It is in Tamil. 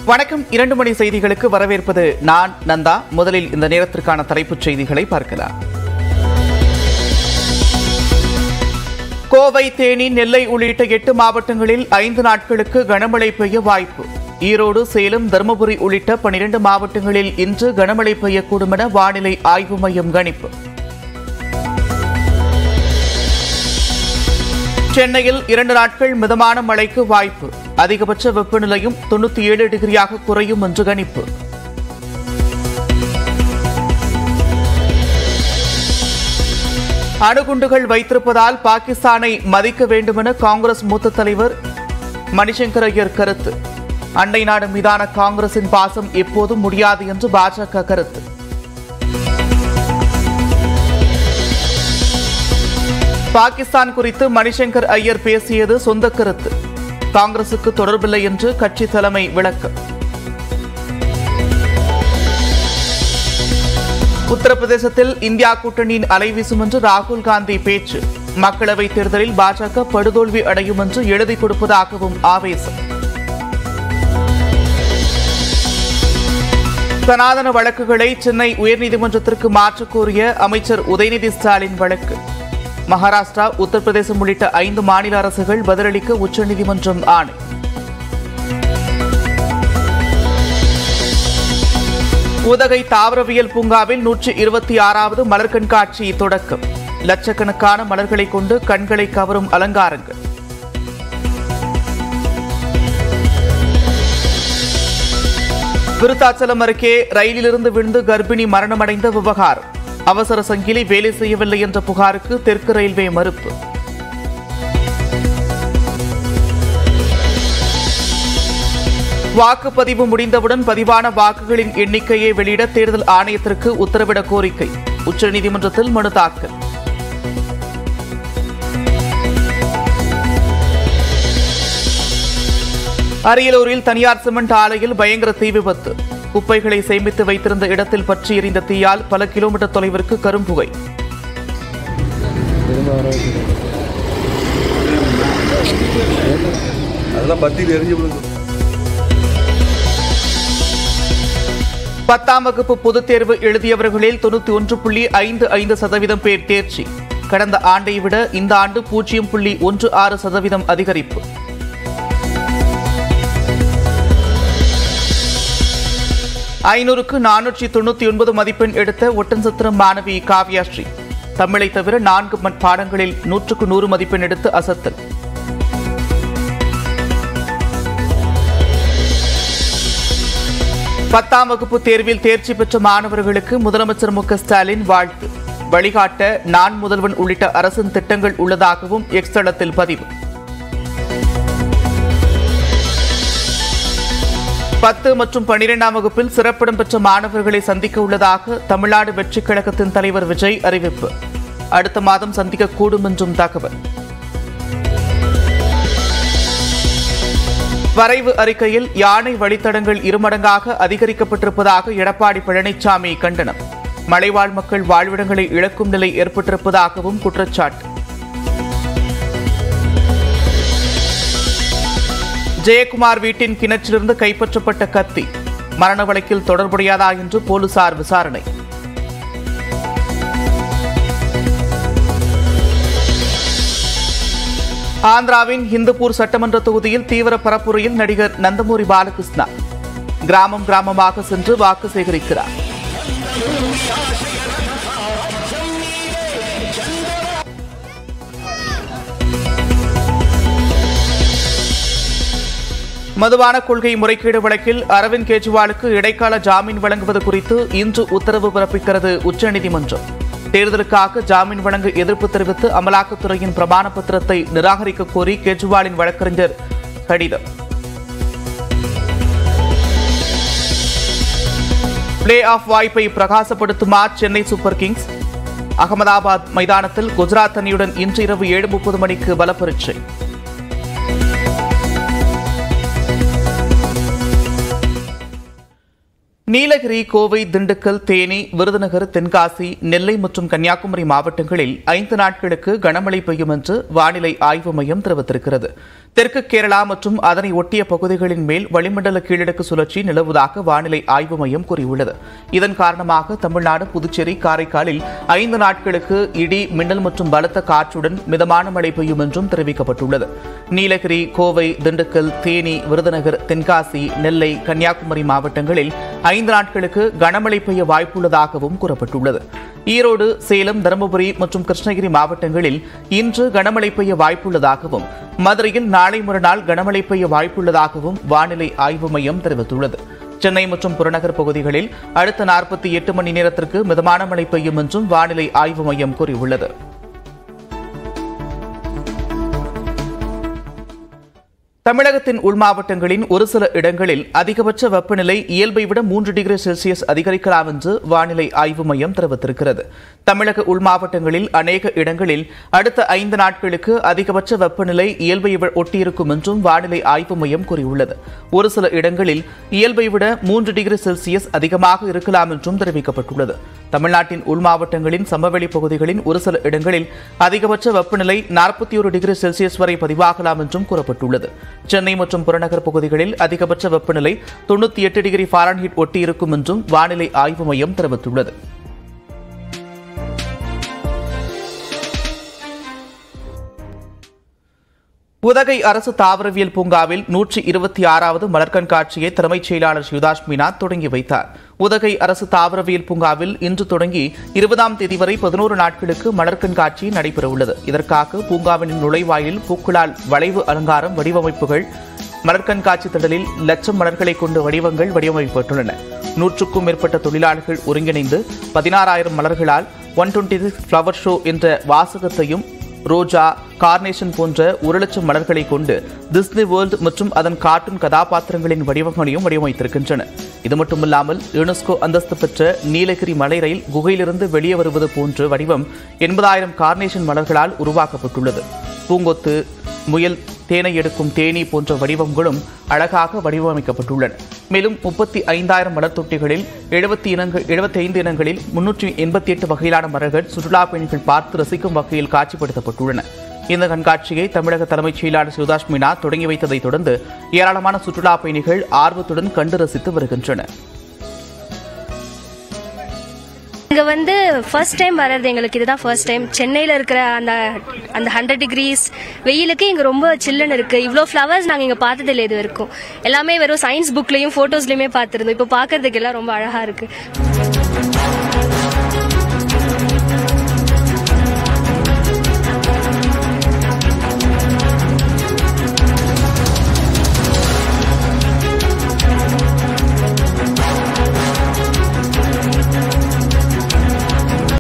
வணக்கம் இரண்டு மணி செய்திகளுக்கு வரவேற்பது நான் நந்தா முதலில் இந்த நேரத்திற்கான தலைப்புச் செய்திகளை பார்க்கலாம் கோவை தேனி நெல்லை உள்ளிட்ட எட்டு மாவட்டங்களில் ஐந்து நாட்களுக்கு கனமழை பெய்ய வாய்ப்பு ஈரோடு சேலம் தருமபுரி உள்ளிட்ட பனிரெண்டு மாவட்டங்களில் இன்று கனமழை பெய்யக்கூடும் என வானிலை ஆய்வு மையம் கணிப்பு சென்னையில் இரண்டு நாட்கள் மிதமான மழைக்கு வாய்ப்பு அதிகபட்ச வெப்பநிலையும் தொண்ணூத்தி ஏழு டிகிரியாக குறையும் என்று கணிப்பு அணுகுண்டுகள் வைத்திருப்பதால் பாகிஸ்தானை மதிக்க வேண்டுமென காங்கிரஸ் மூத்த தலைவர் மணிசங்கர் ஐயர் கருத்து அண்டை நாடு மீதான காங்கிரசின் பாசம் எப்போதும் முடியாது என்று பாஜக கருத்து பாகிஸ்தான் குறித்து மணிசங்கர் ஐயர் பேசியது சொந்த கருத்து காங்கிரசுக்கு தொடர்பில்லை என்று கட்சி தலைமை விளக்கம் உத்தரப்பிரதேசத்தில் இந்தியா கூட்டணியின் அலைவீசும் என்று ராகுல் காந்தி பேச்சு மக்களவைத் தேர்தலில் பாஜக படுதோல்வி அடையும் என்று எழுதி கொடுப்பதாகவும் ஆவேசம் சனாதன வழக்குகளை சென்னை உயர்நீதிமன்றத்திற்கு மாற்றக் கோரிய அமைச்சர் உதயநிதி ஸ்டாலின் வழக்கு மகாராஷ்டிரா உத்தரப்பிரதேசம் உள்ளிட்ட ஐந்து மாநில அரசுகள் பதிலளிக்க உச்சநீதிமன்றம் ஆணை உதகை தாவரவியல் பூங்காவில் நூற்றி இருபத்தி ஆறாவது மலர் கண்காட்சி தொடக்கம் லட்சக்கணக்கான மலர்களை கொண்டு கண்களை கவரும் அலங்காரங்கள் விருத்தாச்சலம் அருகே ரயிலிலிருந்து விழுந்து கர்ப்பிணி மரணமடைந்த விவகாரம் அவசர சங்கிலி வேலை செய்யவில்லை என்ற புகாருக்கு தெற்கு ரயில்வே மறுப்பு வாக்குப்பதிவு முடிந்தவுடன் பதிவான வாக்குகளின் எண்ணிக்கையை வெளியிட தேர்தல் ஆணையத்திற்கு உத்தரவிட கோரிக்கை உச்சநீதிமன்றத்தில் மனு தாக்கல் அரியலூரில் தனியார் சிமெண்ட் ஆலையில் பயங்கர தீ விபத்து குப்பைகளை சேமித்து வைத்திருந்த இடத்தில் பற்றி எரிந்த தீயால் பல கிலோமீட்டர் தொலைவிற்கு கரும்புகை அதெல்லாம் பத்தியில் எரிஞ்சு விழுந்து பத்தாம் வகுப்பு பொதுத் தேர்வு எழுதியவர்களில் தொண்ணூத்தி ஒன்று புள்ளி ஐந்து ஐந்து சதவீதம் பேர் தேர்ச்சி கடந்த ஆண்டை விட இந்த ஆண்டு பூஜ்ஜியம் புள்ளி ஒன்று ஆறு சதவீதம் அதிகரிப்பு ஐநூறுக்கு நானூற்றி தொண்ணூத்தி ஒன்பது மதிப்பெண் எடுத்த ஒட்டன்சத்திரம் மாணவி காவ்யாஸ்ரீ தமிழை தவிர நான்கு மட் பாடங்களில் நூற்றுக்கு நூறு மதிப்பெண் எடுத்து அசத்தல் பத்தாம் வகுப்பு தேர்வில் தேர்ச்சி பெற்ற மாணவர்களுக்கு முதலமைச்சர் மு க ஸ்டாலின் வாழ்த்து வழிகாட்ட நான் முதல்வன் உள்ளிட்ட அரசின் திட்டங்கள் உள்ளதாகவும் எக்ஸ் தளத்தில் பதிவு பத்து மற்றும் பனிரெண்டாம் வகுப்பில் சிறப்பிடம் பெற்ற மாணவர்களை சந்திக்க உள்ளதாக தமிழ்நாடு வெற்றிக் கழகத்தின் தலைவர் விஜய் அறிவிப்பு அடுத்த மாதம் சந்திக்கக்கூடும் என்றும் தகவல் வரைவு அறிக்கையில் யானை வழித்தடங்கள் இருமடங்காக அதிகரிக்கப்பட்டிருப்பதாக எடப்பாடி பழனிசாமி கண்டனம் மலைவாழ் மக்கள் வாழ்விடங்களை இழக்கும் நிலை ஏற்பட்டிருப்பதாகவும் குற்றச்சாட்டு ஜெயக்குமார் வீட்டின் கிணற்றிலிருந்து கைப்பற்றப்பட்ட கத்தி மரண வழக்கில் தொடர்புடையதா என்று போலீசார் விசாரணை ஆந்திராவின் ஹிந்துப்பூர் சட்டமன்ற தொகுதியில் தீவிர பரப்புரையில் நடிகர் நந்தமூரி பாலகிருஷ்ணா கிராமம் கிராமமாக சென்று வாக்கு சேகரிக்கிறார் மதுபான கொள்கை முறைகேடு வழக்கில் அரவிந்த் கெஜ்ரிவாலுக்கு இடைக்கால ஜாமீன் வழங்குவது குறித்து இன்று உத்தரவு பிறப்பிக்கிறது உச்சநீதிமன்றம் தேர்தலுக்காக ஜாமீன் வழங்க எதிர்ப்பு தெரிவித்து அமலாக்கத்துறையின் பிரமாண பத்திரத்தை நிராகரிக்க கோரி கெஜ்ரிவாலின் வழக்கறிஞர் கடிதம் பிளே ஆஃப் வாய்ப்பை பிரகாசப்படுத்துமா சென்னை சூப்பர் கிங்ஸ் அகமதாபாத் மைதானத்தில் குஜராத் அணியுடன் இன்று இரவு ஏழு முப்பது மணிக்கு பலப்பரீட்சை நீலகிரி கோவை திண்டுக்கல் தேனி விருதுநகர் தென்காசி நெல்லை மற்றும் கன்னியாகுமரி மாவட்டங்களில் ஐந்து நாட்களுக்கு கனமழை பெய்யும் என்று வானிலை ஆய்வு மையம் தெரிவித்திருக்கிறது தெற்கு கேரளா மற்றும் அதனை ஒட்டிய பகுதிகளின் மேல் வளிமண்டல கீழடுக்கு சுழற்சி நிலவுவதாக வானிலை ஆய்வு மையம் கூறியுள்ளது இதன் காரணமாக தமிழ்நாடு புதுச்சேரி காரைக்காலில் ஐந்து நாட்களுக்கு இடி மின்னல் மற்றும் பலத்த காற்றுடன் மிதமான மழை பெய்யும் என்றும் தெரிவிக்கப்பட்டுள்ளது நீலகிரி கோவை திண்டுக்கல் தேனி விருதுநகர் தென்காசி நெல்லை கன்னியாகுமரி மாவட்டங்களில் ஐந்து நாட்களுக்கு கனமழை பெய்ய வாய்ப்புள்ளதாகவும் கூறப்பட்டுள்ளது ஈரோடு சேலம் தருமபுரி மற்றும் கிருஷ்ணகிரி மாவட்டங்களில் இன்று கனமழை பெய்ய வாய்ப்புள்ளதாகவும் மதுரையில் நாளை மறுநாள் கனமழை பெய்ய வாய்ப்புள்ளதாகவும் வானிலை ஆய்வு மையம் தெரிவித்துள்ளது சென்னை மற்றும் புறநகர் பகுதிகளில் அடுத்த நாற்பத்தி எட்டு மணி நேரத்திற்கு மிதமான மழை பெய்யும் என்றும் வானிலை ஆய்வு மையம் கூறியுள்ளது தமிழகத்தின் உள் மாவட்டங்களின் ஒரு சில இடங்களில் அதிகபட்ச வெப்பநிலை இயல்பை விட மூன்று டிகிரி செல்சியஸ் அதிகரிக்கலாம் என்று வானிலை ஆய்வு மையம் தெரிவித்திருக்கிறது தமிழக உள் மாவட்டங்களில் அநேக இடங்களில் அடுத்த ஐந்து நாட்களுக்கு அதிகபட்ச வெப்பநிலை இயல்பை விட ஒட்டியிருக்கும் என்றும் வானிலை ஆய்வு மையம் கூறியுள்ளது ஒரு சில இடங்களில் இயல்பை விட மூன்று டிகிரி செல்சியஸ் அதிகமாக இருக்கலாம் என்றும் தெரிவிக்கப்பட்டுள்ளது தமிழ்நாட்டின் உள் மாவட்டங்களின் சமவெளி பகுதிகளின் ஒரு சில இடங்களில் அதிகபட்ச வெப்பநிலை நாற்பத்தி ஒரு டிகிரி செல்சியஸ் வரை பதிவாகலாம் என்றும் கூறப்பட்டுள்ளது சென்னை மற்றும் புறநகர் பகுதிகளில் அதிகபட்ச வெப்பநிலை தொண்ணூற்றி எட்டு டிகிரி ஃபாரன்ஹீட் ஒட்டியிருக்கும் என்றும் வானிலை ஆய்வு மையம் தெரிவித்துள்ளது உதகை அரசு தாவரவியல் பூங்காவில் நூற்றி இருபத்தி ஆறாவது மலர் கண்காட்சியை தலைமைச் செயலாளர் சிவதாஸ் மீனா தொடங்கி வைத்தார் உதகை அரசு தாவரவியல் பூங்காவில் இன்று தொடங்கி இருபதாம் தேதி வரை பதினோரு நாட்களுக்கு மலர் கண்காட்சி நடைபெறவுள்ளது இதற்காக பூங்காவின் நுழைவாயில் பூக்களால் வளைவு அலங்காரம் வடிவமைப்புகள் மலர் கண்காட்சி திடலில் லட்சம் மலர்களை கொண்டு வடிவங்கள் வடிவமைக்கப்பட்டுள்ளன நூற்றுக்கும் மேற்பட்ட தொழிலாளர்கள் ஒருங்கிணைந்து பதினாறாயிரம் மலர்களால் one twenty six flower show என்ற வாசகத்தையும் ரோஜா கார்னேஷன் போன்ற ஒரு லட்சம் மலர்களை கொண்டு டிஸ்னி வேர்ல்ட் மற்றும் அதன் கார்ட்டூன் கதாபாத்திரங்களின் வடிவங்களையும் வடிவமைத்திருக்கின்றன இது மட்டுமில்லாமல் யுனெஸ்கோ அந்தஸ்து பெற்ற நீலகிரி மலை ரயில் குகையிலிருந்து வெளியே வருவது போன்ற வடிவம் எண்பதாயிரம் கார்னேஷன் மலர்களால் உருவாக்கப்பட்டுள்ளது பூங்கொத்து முயல் தேனை எடுக்கும் தேனி போன்ற வடிவங்களும் அழகாக வடிவமைக்கப்பட்டுள்ளன மேலும் முப்பத்தி ஐந்தாயிரம் மலர் தொட்டிகளில் எழுபத்தி இனங்கள் எழுபத்தி ஐந்து இனங்களில் முன்னூற்றி எண்பத்தி எட்டு வகையிலான மலர்கள் சுற்றுலா பயணிகள் பார்த்து ரசிக்கும் வகையில் காட்சிப்படுத்தப்பட்டுள்ளன இந்த கண்காட்சியை தமிழக தலைமைச் செயலாளர் சிவதாஸ் மீனா தொடங்கி வைத்ததைத் தொடர்ந்து ஏராளமான சுற்றுலா பயணிகள் ஆர்வத்துடன் கண்டு ரசித்து வருகின்றனர் இங்கே வந்து ஃபர்ஸ்ட் டைம் வர்றது எங்களுக்கு இதுதான் ஃபர்ஸ்ட் டைம் சென்னையில் இருக்கிற அந்த அந்த ஹண்ட்ரட் டிகிரிஸ் வெயிலுக்கு இங்கே ரொம்ப சில்லுன்னு இருக்குது இவ்வளோ ஃப்ளவர்ஸ் நாங்கள் இங்கே பார்த்ததில்லை இது வரைக்கும் எல்லாமே வெறும் சயின்ஸ் புக்லேயும் ஃபோட்டோஸ்லேயுமே பார்த்துருந்தோம் இப்போ பார்க்கறதுக்கு எல்லாம் ரொம்ப அழகாக இருக்குது